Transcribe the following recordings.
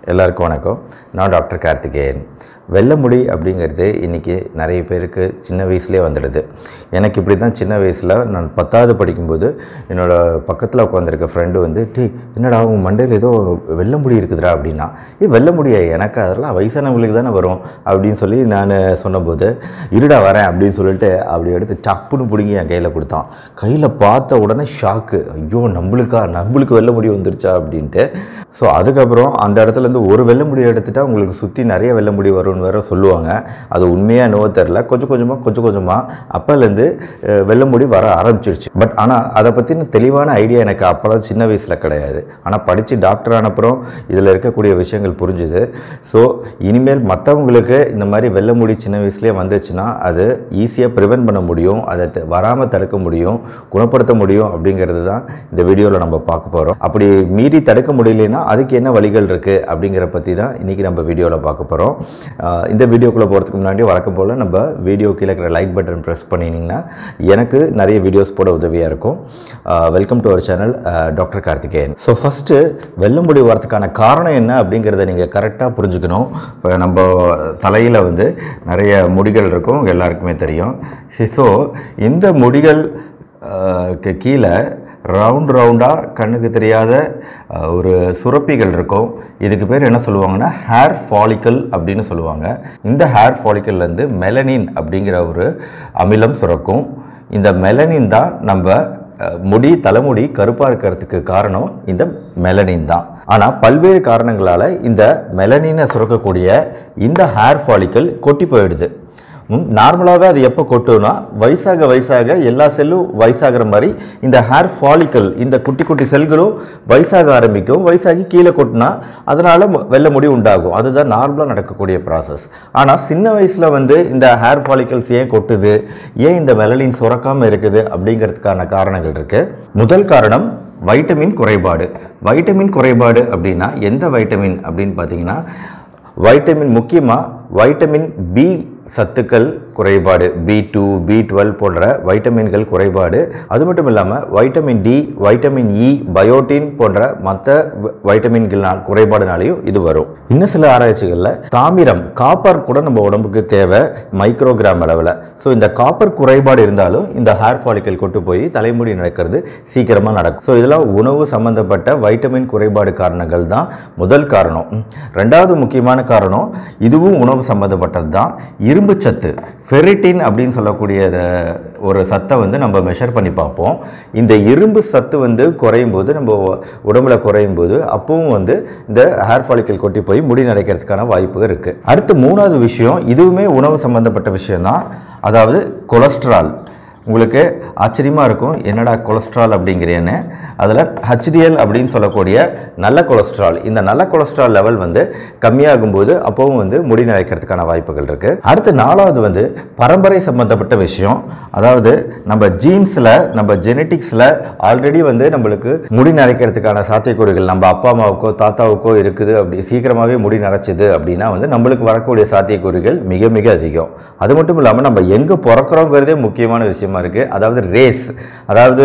எல்லாருக்கும் வணக்கம் நான் டாக்டர் கார்த்திகேயன் வெள்ளை முடி அப்படிங்கிறது இன்றைக்கி நிறைய பேருக்கு சின்ன வயசுலேயே வந்துடுது எனக்கு இப்படி தான் சின்ன வயசில் நான் பத்தாவது படிக்கும்போது என்னோடய பக்கத்தில் உட்காந்துருக்க ஃப்ரெண்டு வந்து டீ என்னடா உன் மண்டையில் ஏதோ வெள்ளை முடி இருக்குதுடா அப்படின்னா ஏ வெள்ளை முடியா எனக்கு அதெல்லாம் வயசானவங்களுக்கு தானே வரும் அப்படின்னு சொல்லி நான் சொன்னபோது இருடா வரேன் அப்படின்னு சொல்லிட்டு அப்படி எடுத்து டப்புன்னு பிடுங்கி என் கையில் கொடுத்தான் கையில் பார்த்த உடனே ஷாக்கு ஐயோ நம்மளுக்கா நம்மளுக்கு வெள்ளை முடி வந்துருச்சா அப்படின்ட்டு ஸோ அதுக்கப்புறம் அந்த இடத்துல இருந்து ஒரு வெள்ளை முடி எடுத்துட்டா உங்களுக்கு சுற்றி நிறைய வெள்ளை முடி வரும்னு வேற சொல்லுவாங்க அது உண்மையாக என்னவோ தெரில கொஞ்சம் கொஞ்சமாக கொஞ்சம் கொஞ்சமாக அப்போலேருந்து வெள்ளை முடி வர ஆரம்பிச்சிருச்சு பட் ஆனால் அதை பற்றின தெளிவான ஐடியா எனக்கு அப்போலாம் சின்ன வயசில் கிடையாது ஆனால் படித்து டாக்டர் ஆனப்புறம் இதில் இருக்கக்கூடிய விஷயங்கள் புரிஞ்சுது ஸோ இனிமேல் மற்றவங்களுக்கு இந்த மாதிரி வெள்ளை முடி சின்ன வயசுலேயே வந்துச்சுன்னா அது ஈஸியாக ப்ரிவென்ட் பண்ண முடியும் அதை த- வராமல் தடுக்க முடியும் குணப்படுத்த முடியும் அப்படிங்கிறது தான் இந்த வீடியோவில் நம்ம பார்க்க போகிறோம் அப்படி மீறி தடுக்க முடியலனா அதுக்கு என்ன வழிகள் இருக்குது அப்படிங்கிற பற்றி தான் இன்றைக்கி நம்ம வீடியோவில் பார்க்க போகிறோம் இந்த வீடியோக்குள்ளே போகிறதுக்கு முன்னாடி வழக்கம் போல் நம்ம வீடியோ கீழே இருக்கிற லைக் பட்டன் ப்ரெஸ் பண்ணிங்கன்னா எனக்கு நிறைய வீடியோஸ் போட உதவியாக இருக்கும் welcome to our channel doctor Karthikeyan so first வெள்ளமுடி வரதுக்கான காரணம் என்ன அப்படிங்கிறத நீங்கள் கரெக்டாக புரிஞ்சுக்கணும் இப்போ நம்ம தலையில் வந்து நிறைய முடிகள் இருக்கும் உங்க எல்லாருக்குமே தெரியும் ஸோ இந்த முடிகள் அஹ், க்கு கீழே ரவுண்ட் ரவுண்டாக கண்ணுக்கு தெரியாத அஹ், ஒரு சுரப்பிகள் இருக்கும் இதுக்கு பேர் என்ன சொல்லுவாங்கன்னா ஹேர் ஃபாலிக்கல் அப்படின்னு சொல்லுவாங்க இந்த ஹேர் ஃபாலிக்கல்லேருந்து மெலனின் அப்படிங்கிற ஒரு அமிலம் சுரக்கும் இந்த மெலனின் தான் நம்ம அஹ், முடி தலைமுடி கருப்பாக இருக்கிறதுக்கு காரணம் இந்த மெலனின் தான் ஆனால் பல்வேறு காரணங்களால் இந்த மெலனினை சுரக்கக்கூடிய இந்த ஹேர் ஃபாலிக்கல் கொட்டி போயிடுது நார்மலாகவே அது எப்போ கொட்டும்னா வயசாக வயசாக எல்லா செல்லும் வயசாகிற மாதிரி இந்த ஹேர் ஃபாலிக்கல் இந்த குட்டி குட்டி செல்களும் வயசாக ஆரம்பிக்கும் வயசாகி கீழே கொட்டினா அதனால் வெள்ளை முடி உண்டாகும் அதுதான் நார்மலாக நடக்கக்கூடிய ப்ராசஸ் ஆனால் சின்ன வயசில் வந்து இந்த ஹேர் ஃபாலிக்கல்ஸ் ஏன் கொட்டுது ஏன் இந்த மெலனின் சுரக்காமல் இருக்குது அப்படிங்கிறதுக்கான காரணங்கள் இருக்குது முதல் காரணம் வைட்டமின் குறைபாடு வைட்டமின் குறைபாடு அப்படின்னா எந்த வைட்டமின் அப்படின்னு பார்த்தீங்கன்னா வைட்டமின் முக்கியமாக வைட்டமின் பி சத்துக்கள் குறைபாடு பி டூ பி டுவெல் போன்ற வைட்டமின்கள் குறைபாடு அது மட்டும் இல்லாமல் vitamin D vitamin E biotin போன்ற மற்ற வ- வைட்டமின்கள் குறைபாடுனாலையும் இது வரும் இன்னும் சில ஆராய்ச்சிகளில் தாமிரம் காப்பர் கூட நம்ம உடம்புக்கு தேவை மைக்ரோகிராம் அளவில் ஸோ இந்த காப்பர் குறைபாடு இருந்தாலும் இந்த ஹேர் ஃபாலிக்கல் கொட்டு போய் தலைமுடி நடக்கிறது சீக்கிரமாக நடக்கும் ஸோ இதெல்லாம் உணவு சம்பந்தப்பட்ட வைட்டமின் குறைபாடு காரணங்கள் தான் முதல் காரணம் ம். ரெண்டாவது முக்கியமான காரணம் இதுவும் உணவு சம்பந்தப்பட்டது தான் இரும்பு சத்து ஃபெரிட்டின் அப்படின்னு சொல்லக்கூடிய அஹ், ஒரு சத்தை வந்து நம்ம மெஷர் பண்ணி பார்ப்போம் இந்த இரும்பு சத்து வந்து குறையும் போது நம்ம உடம்புல குறையும் போது அப்பவும் வந்து இந்த ஹேர் ஃபாலிக்கல் கொட்டி போய் முடி நடைக்கிறதுக்கான வாய்ப்புகள் இருக்குது அடுத்து மூணாவது விஷயம் இதுவுமே உணவு சம்பந்தப்பட்ட விஷயம் தான் அதாவது கொலஸ்ட்ரால் உங்களுக்கு ஆச்சரியமாக இருக்கும் என்னடா கொலஸ்ட்ரால் அப்படிங்கிறேன்னு அதில் ஹச்டிஎல் அப்படின்னு சொல்லக்கூடிய நல்ல கொலஸ்ட்ரால் இந்த நல்ல கொலஸ்ட்ரால் லெவல் வந்து கம்மியாகும்போது அப்போவும் வந்து முடி நரைக்கிறதுக்கான வாய்ப்புகள் இருக்குது அடுத்து நாலாவது வந்து பரம்பரை சம்பந்தப்பட்ட விஷயம் அதாவது நம்ம ஜீன்ஸில் நம்ம ஜெனட்டிக்ஸில் ஆல்ரெடி வந்து நம்மளுக்கு முடி நரைக்கிறதுக்கான சாத்தியக்கூறுகள் நம்ம அப்பா அம்மாவுக்கோ தாத்தாவுக்கோ இருக்குது அப்படி சீக்கிரமாகவே முடி நரைச்சிது அப்படின்னா வந்து நம்மளுக்கு வரக்கூடிய சாத்தியக்கூறுகள் மிக மிக அதிகம் அது மட்டும் இல்லாமல் நம்ம எங்கே பிறக்கிறோங்கிறதே முக்கியமான விஷயமா இருக்குது அதாவது ரேஸ் அதாவது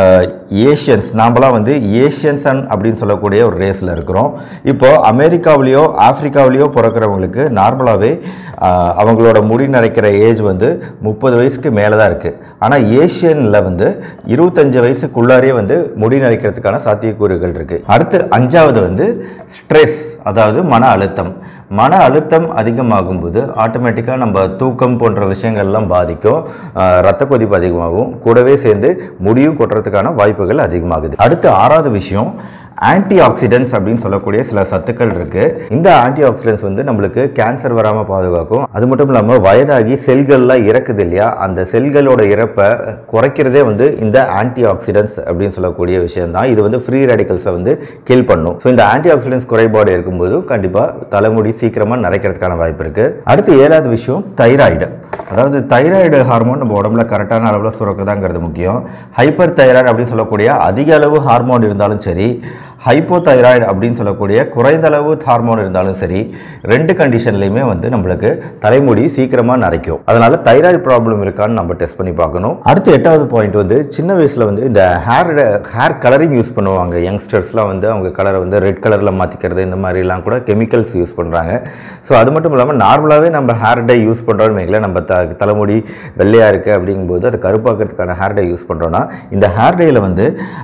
ஏஷியன்ஸ் நாமெல்லாம் வந்து ஏஷியன்சன் அப்படின்னு சொல்லக்கூடிய ஒரு ரேஸில் இருக்கிறோம் இப்போ அமெரிக்காவிலேயோ ஆப்பிரிக்காவிலேயோ பிறக்கிறவங்களுக்கு நார்மலாகவே அவங்களோட முடி நரைக்கிற ஏஜ் வந்து முப்பது வயசுக்கு மேலே தான் இருக்குது ஆனால் ஏஷியனில் வந்து இருபத்தஞ்சு வயசுக்குள்ளாரே வந்து முடி நரைக்கிறதுக்கான சாத்தியக்கூறுகள் இருக்குது அடுத்து அஞ்சாவது வந்து ஸ்ட்ரெஸ் அதாவது மன அழுத்தம் மன அழுத்தம் அதிகமாகும்போது ஆட்டோமேட்டிக்காக நம்ம தூக்கம் போன்ற விஷயங்கள்லாம் பாதிக்கும் ஆஹ் ரத்த கொதிப்பு அதிகமாகும் கூடவே சேர்ந்து முடியும் கொட்டுறதுக்கான வாய்ப்புகள் அதிகமாகுது அடுத்து ஆறாவது விஷயம் ஆன்டி ஆக்சிடென்ட்ஸ் அப்படின்னு சொல்லக்கூடிய சில சத்துக்கள் இருக்கு இந்த ஆன்டி ஆக்சிடென்ட்ஸ் வந்து நம்மளுக்கு கேன்சர் வராமல் பாதுகாக்கும் அது மட்டும் இல்லாமல் வயதாகி செல்கள்லாம் இறக்குது இல்லையா அந்த செல்களோட இறப்பை குறைக்கிறதே வந்து இந்த ஆன்டி ஆக்சிடென்ட்ஸ் அப்படின்னு சொல்லக்கூடிய விஷயம் தான் இது வந்து ஃப்ரீ ரேடிக்கல்ஸை வந்து கில் பண்ணும் ஸோ இந்த ஆன்டி ஆக்சிடென்ட்ஸ் குறைபாடு இருக்கும்போது கண்டிப்பாக தலைமுடி சீக்கிரமாக நரைக்கிறதுக்கான வாய்ப்பு இருக்கு அடுத்து ஏழாவது விஷயம் தைராய்டு அதாவது தைராய்டு ஹார்மோன் நம்ம உடம்புல கரெக்டான அளவில் சுரக்குதாங்கிறது முக்கியம் ஹைப்பர் தைராய்டு அப்படின்னு சொல்லக்கூடிய அதிக அளவு ஹார்மோன் இருந்தாலும் சரி ஹைப்போதைராய்டு அப்படின்னு சொல்லக்கூடிய குறைந்தளவு ஹார்மோன் இருந்தாலும் சரி ரெண்டு கண்டிஷன்லையுமே வந்து நம்மளுக்கு தலைமுடி சீக்கிரமாக நரைக்கும் அதனால தைராய்டு ப்ராப்ளம் இருக்கான்னு நம்ம டெஸ்ட் பண்ணி பார்க்கணும் அடுத்து எட்டாவது பாயிண்ட் வந்து சின்ன வயசில் வந்து இந்த ஹேர் ஹேர் கலரிங் யூஸ் பண்ணுவாங்க யங்ஸ்டர்ஸ்லாம் வந்து அவங்க கலரை வந்து ரெட் கலரில் மாற்றிக்கிறது இந்த மாதிரிலாம் கூட கெமிக்கல்ஸ் யூஸ் பண்ணுறாங்க ஸோ அது மட்டும் இல்லாமல் நார்மலாகவே நம்ம ஹேர் டை யூஸ் பண்ணுறோம்னு வைங்களேன் நம்ம த தலைமுடி வெள்ளையாக இருக்குது அப்படிங்கும்போது அது கருப்பாக்கிறதுக்கான ஹேர் டை யூஸ் பண்ணுறோன்னா இந்த ஹேர் டையில் வந்து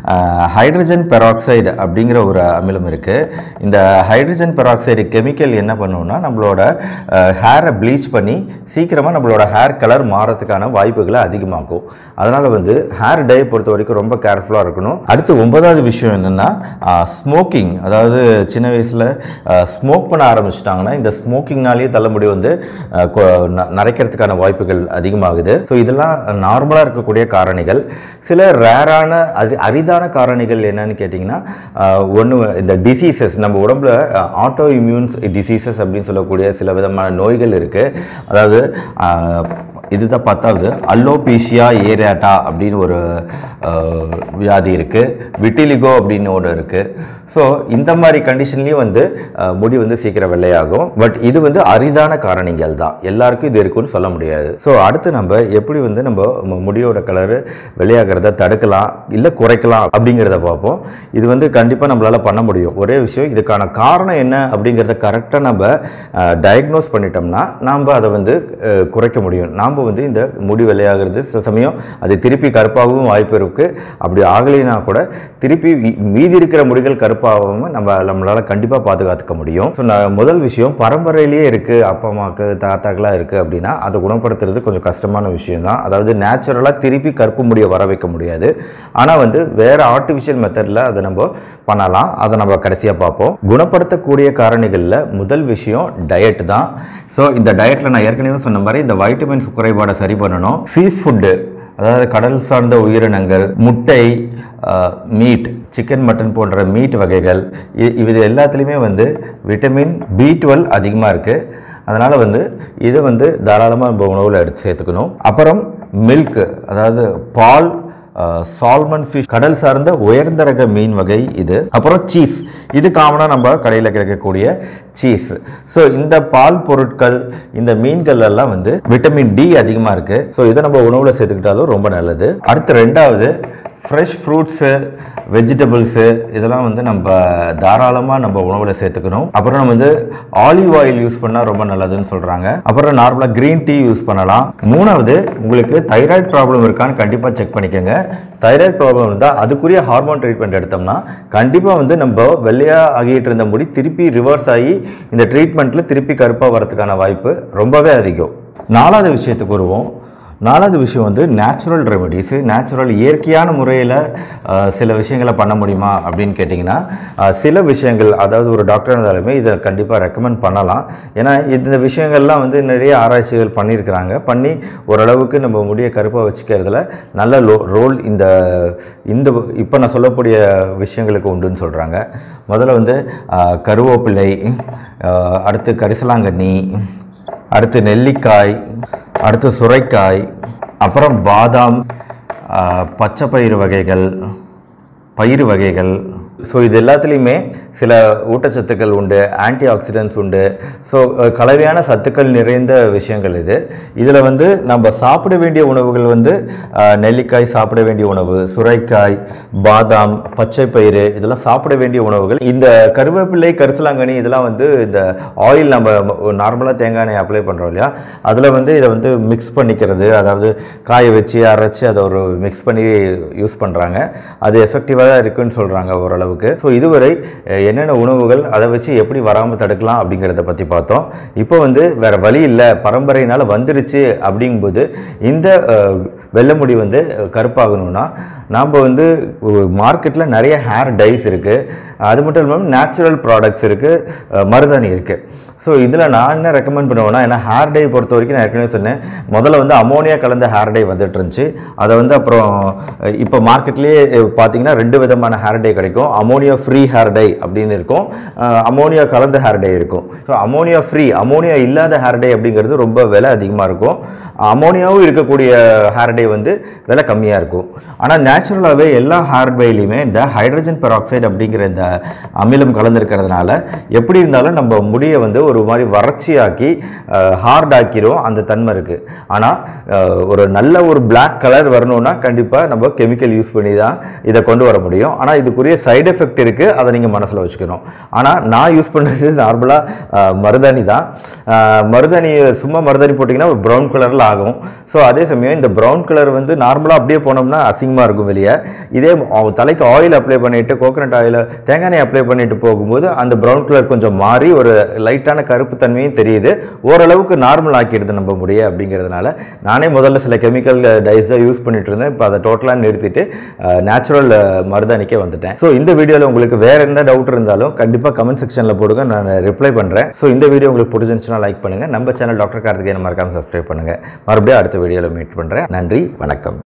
ஹைட்ரஜன் பெராக்சைடு அப்படிங்கிற ஒரு அமிலம் இருக்குது இந்த ஹைட்ரஜன் பெராக்சைடு கெமிக்கல் என்ன பண்ணுவோம்னா நம்மளோட ஹேரை ப்ளீச் பண்ணி சீக்கிரமாக நம்மளோட ஹேர் கலர் மாறதுக்கான வாய்ப்புகளை அதிகமாக்கும் அதனால் வந்து ஹேர் டை பொறுத்த வரைக்கும் ரொம்ப கேர்ஃபுல்லாக இருக்கணும் அடுத்து ஒன்பதாவது விஷயம் என்னென்னா ஸ்மோக்கிங் அதாவது சின்ன வயசில் ஸ்மோக் பண்ண ஆரம்பிச்சிட்டாங்கன்னா இந்த ஸ்மோக்கிங்னாலேயே தலைமுடி வந்து அஹ், கொ- ந- நரைக்கிறதுக்கான வாய்ப்புகள் அதிகமாகுது ஸோ இதெல்லாம் நார்மலாக இருக்கக்கூடிய காரணிகள் சில ரேரான அரி அரிதான காரணிகள் என்னன்னு கேட்டிங்கன்னா ஒன்று இந்த டிசீசஸ் நம்ம உடம்புல ஆட்டோ இம்யூன் டிசீசஸ் அப்படின்னு சொல்லக்கூடிய சில விதமான நோய்கள் இருக்குது அதாவது அஹ், இதுதான் பத்தாவது அல்லோபீஷியா ஏரியாட்டா அப்படின்னு ஒரு அஹ், வியாதி இருக்குது விட்டிலிகோ அப்படின்னு ஒன்று இருக்குது ஸோ இந்த மாதிரி கண்டிஷன்லேயும் வந்து அஹ், முடி வந்து சீக்கிரம் வெள்ளையாகும் பட் இது வந்து அரிதான காரணிகள் தான் எல்லாருக்கும் இது இருக்குன்னு சொல்ல முடியாது ஸோ அடுத்து நம்ம எப்படி வந்து நம்ம மு- முடியோட கலரு வெள்ளையாகிறத தடுக்கலாம் இல்லை குறைக்கலாம் அப்படிங்கிறத பார்ப்போம் இது வந்து கண்டிப்பாக நம்மளால் பண்ண முடியும் ஒரே விஷயம் இதுக்கான காரணம் என்ன அப்படிங்கிறத கரெக்டாக நம்ம டயக்னோஸ் பண்ணிட்டோம்னா நாம் அதை வந்து அஹ், குறைக்க முடியும் நாம் வந்து இந்த முடி வெள்ளையாகிறது சில சமயம் அது திருப்பி கருப்பாகவும் வாய்ப்பு இருக்குது அப்படி ஆகலைன்னா கூட திருப்பி மீ- மீதி இருக்கிற முடிகள் கருப்பாகாமல் நம்ம நம்மளால் கண்டிப்பாக பாதுகாத்துக்க முடியும் ஸோ நான் முதல் விஷயம் பரம்பரையிலேயே இருக்குது அப்பா அம்மாவுக்கு தாத்தாக்கெலாம் இருக்குது அப்படின்னா அதை குணப்படுத்துறது கொஞ்சம் கஷ்டமான விஷயம் தான் அதாவது நேச்சுரலாக திருப்பி கருப்பு முடியை வர வைக்க முடியாது ஆனால் வந்து வேறு ஆர்டிஃபிஷியல் மெத்தடில் அதை நம்ம பண்ணலாம் அதை நம்ம கடைசியாக பார்ப்போம் குணப்படுத்தக்கூடிய காரணிகளில் முதல் விஷயம் டயட் தான் ஸோ இந்த டயட்டில் நான் ஏற்கனவே சொன்ன மாதிரி இந்த வைட்டமின்ஸ் குறைபாடை சரி பண்ணணும் சீ ஃபுட்டு அதாவது கடல் சார்ந்த உயிரினங்கள் முட்டை மீட் சிக்கன் மட்டன் போன்ற மீட் வகைகள் இ- இது எல்லாத்துலேயுமே வந்து விட்டமின் பி டுவெல் அதிகமாக இருக்குது அதனால் வந்து இதை வந்து தாராளமாக நம்ம உணவில் எடுத்து சேர்த்துக்கணும் அப்புறம் மில்க் அதாவது பால் சால்மன் ஃபிஷ் கடல் சார்ந்த உயர்ந்த ரக மீன் வகை இது அப்புறம் சீஸ் இது காமனாக நம்ம கடையில் கிடைக்கக்கூடிய சீஸ் ஸோ இந்த பால் பொருட்கள் இந்த மீன்கள் எல்லாம் வந்து விட்டமின் டி அதிகமாக இருக்குது ஸோ இதை நம்ம உணவில் சேர்த்துக்கிட்டாலும் ரொம்ப நல்லது அடுத்து ரெண்டாவது ஃப்ரெஷ் ஃப்ரூட்ஸு வெஜிடபிள்ஸு இதெல்லாம் வந்து நம்ம தாராளமாக நம்ம உணவில் சேர்த்துக்கணும் அப்புறம் நம்ம வந்து ஆலிவ் ஆயில் யூஸ் பண்ணால் ரொம்ப நல்லதுன்னு சொல்கிறாங்க அப்புறம் நார்மலாக க்ரீன் டீ யூஸ் பண்ணலாம் மூணாவது உங்களுக்கு தைராய்டு ப்ராப்ளம் இருக்கான்னு கண்டிப்பாக செக் பண்ணிக்கோங்க தைராய்டு ப்ராப்ளம் இருந்தால் அதுக்குரிய ஹார்மோன் ட்ரீட்மெண்ட் எடுத்தோம்னா கண்டிப்பாக வந்து நம்ம வெள்ளையாக ஆகிட்டு இருந்த முடி திருப்பி ரிவர்ஸ் ஆகி இந்த ட்ரீட்மெண்ட்டில் திருப்பி கருப்பாக வரதுக்கான வாய்ப்பு ரொம்பவே அதிகம் நாலாவது விஷயத்துக்கு வருவோம் நாலாவது விஷயம் வந்து நேச்சுரல் ரெமெடிஸு நேச்சுரல் இயற்கையான முறையில் சில விஷயங்களை பண்ண முடியுமா அப்படின்னு கேட்டிங்கன்னா அஹ், சில விஷயங்கள் அதாவது ஒரு டாக்டர் இருந்தாலுமே இதை கண்டிப்பாக ரெக்கமெண்ட் பண்ணலாம் ஏன்னா இந்த விஷயங்கள்லாம் வந்து நிறைய ஆராய்ச்சிகள் பண்ணியிருக்கிறாங்க பண்ணி ஓரளவுக்கு நம்ம முடிய கருப்பாக வச்சுக்கிறதுல நல்ல லோ ரோல் இந்த இந்த இப்போ நான் சொல்லக்கூடிய விஷயங்களுக்கு உண்டுன்னு சொல்கிறாங்க முதல்ல வந்து அஹ், கருவேப்பிலை அஹ், அடுத்து கரிசலாங்கண்ணி அடுத்து நெல்லிக்காய் அடுத்து சுரைக்காய் அப்புறம் பாதாம் ஆ, பச்சை பயிறு வகைகள் பயிறு வகைகள் ஸோ இது எல்லாத்துலேயுமே சில ஊட்டச்சத்துக்கள் உண்டு ஆன்டி ஆக்சிடென்ட்ஸ் உண்டு ஸோ கலவையான சத்துக்கள் நிறைந்த விஷயங்கள் இது இதில் வந்து நம்ம சாப்பிட வேண்டிய உணவுகள் வந்து அஹ், நெல்லிக்காய் சாப்பிட வேண்டிய உணவு சுரைக்காய் பாதாம் பச்சை பயிறு இதெல்லாம் சாப்பிட வேண்டிய உணவுகள் இந்த கருவேப்பிள்ளை கரிசலாங்கண்ணி இதெல்லாம் வந்து இந்த ஆயில் நம்ம நார்மலாக தேங்காய் எண்ணெய் அப்ளை பண்ணுறோம் இல்லையா அதில் வந்து இதை வந்து மிக்ஸ் பண்ணிக்கிறது அதாவது காய வச்சு அரைச்சி அதை ஒரு மிக்ஸ் பண்ணி யூஸ் பண்ணுறாங்க அது எஃபெக்டிவாக தான் இருக்குன்னு சொல்கிறாங்க ஓரளவுக்கு ஸோ இதுவரை அஹ், என்னென்ன உணவுகள் அதை வச்சு எப்படி வராமல் தடுக்கலாம் அப்படிங்கிறத பற்றி பார்த்தோம் இப்போ வந்து வேறு வழி இல்லை பரம்பரையினால் வந்துடுச்சு அப்படிங்கும்போது இந்த அஹ், வெள்ளை முடி வந்து அஹ், கருப்பாகணும்னா நாம் வந்து மார்க்கெட்டில் நிறைய ஹேர் டைஸ் இருக்குது அது மட்டும் இல்லாமல் நேச்சுரல் ப்ராடக்ட்ஸ் இருக்குது மருதாணி இருக்குது ஸோ இதில் நான் என்ன ரெக்கமெண்ட் பண்ணுவேன்னா ஏன்னா ஹேர் டை பொறுத்த வரைக்கும் நான் ஏற்கனவே சொன்னேன் முதல்ல வந்து அமோனியா கலந்த ஹேர் டை வந்துட்டு இருந்துச்சு அதை வந்து அப்புறம் அஹ், இப்போ மார்க்கெட்லேயே பார்த்தீங்கன்னா ரெண்டு விதமான ஹேர் டை கிடைக்கும் அமோனியா ஃப்ரீ ஹேர் டை அப்படின்னு இருக்கும் அஹ், அமோனியா கலந்த ஹேர் டை இருக்கும் ஸோ அமோனியா ஃப்ரீ அமோனியா இல்லாத ஹேர் டை அப்படிங்கிறது ரொம்ப விலை அதிகமாக இருக்கும் அமோனியாவும் இருக்கக்கூடிய ஹேர் டை வந்து விலை கம்மியாக இருக்கும் ஆனால் நேச்சுரலாகவே எல்லா ஹேர் ஆயிலையுமே இந்த ஹைட்ரஜன் பெராக்சைடு அப்படிங்கிற இந்த அமிலம் கலந்துருக்கிறதுனால எப்படி இருந்தாலும் நம்ம முடியை வந்து ஒரு மாதிரி வறட்சியாக்கி ஹார்ட் ஆக்கிரும் அந்த தன்மை இருக்குது ஆனால் ஒரு நல்ல ஒரு Black கலர் வரணும்னா கண்டிப்பாக நம்ம கெமிக்கல் யூஸ் பண்ணி தான் இதை கொண்டு வர முடியும் ஆனால் இதுக்குரிய சைடு எஃபெக்ட் இருக்குது அதை நீங்கள் மனசில் வச்சுக்கணும் ஆனால் நான் யூஸ் பண்ணுறது நார்மலாக மருதாணி தான் அஹ், மருதாணி சும்மா மருதாணி போட்டிங்கன்னா ஒரு ப்ரௌன் கலரில் ஆகும் ஸோ அதே சமயம் இந்த ப்ரௌன் கலர் வந்து நார்மலாக அப்படியே போனோம்னா அசிங்கமாக இருக்கும் வெளியே இதே அவ- தலைக்கு ஆயில் அப்ளை பண்ணிட்டு கோகனட் ஆயில் தேங்காய் எண்ணெய் அப்ளை பண்ணிட்டு போகும்போது அந்த ப்ரௌன் கலர் கொஞ்சம் மாறி ஒரு லைட்டான கருப்பு தன்மையும் தெரியுது ஓரளவுக்கு நார்மல் ஆக்கிடுது நம்ம முடிய அப்படிங்கிறதுனால நானே முதல்ல சில கெமிக்கல் டைஸ் தான் யூஸ் பண்ணிட்டு இருந்தேன் இப்போ அதை டோட்டலாக நிறுத்திட்டு நேச்சுரல் மருதாணிக்கே வந்துட்டேன் ஸோ இந்த வீடியோவில் உங்களுக்கு வேற எந்த டவுட் இருந்தாலும் கண்டிப்பாக கமெண்ட் செக்ஷனில் போடுங்க நான் ரிப்ளை பண்ணுறேன் ஸோ இந்த வீடியோ உங்களுக்கு பிடிச்சிருந்துச்சுன்னா லைக் பண்ணுங்கள் நம்ம சேனல் டாக்டர் கார்த்திகேயன் மறக்காம சப்ஸ்கிரைப் பண்ணுங்கள் மறுபடியும் அடுத்த வீடியோவில் மீட் பண்ணுறேன் நன்றி வணக்கம்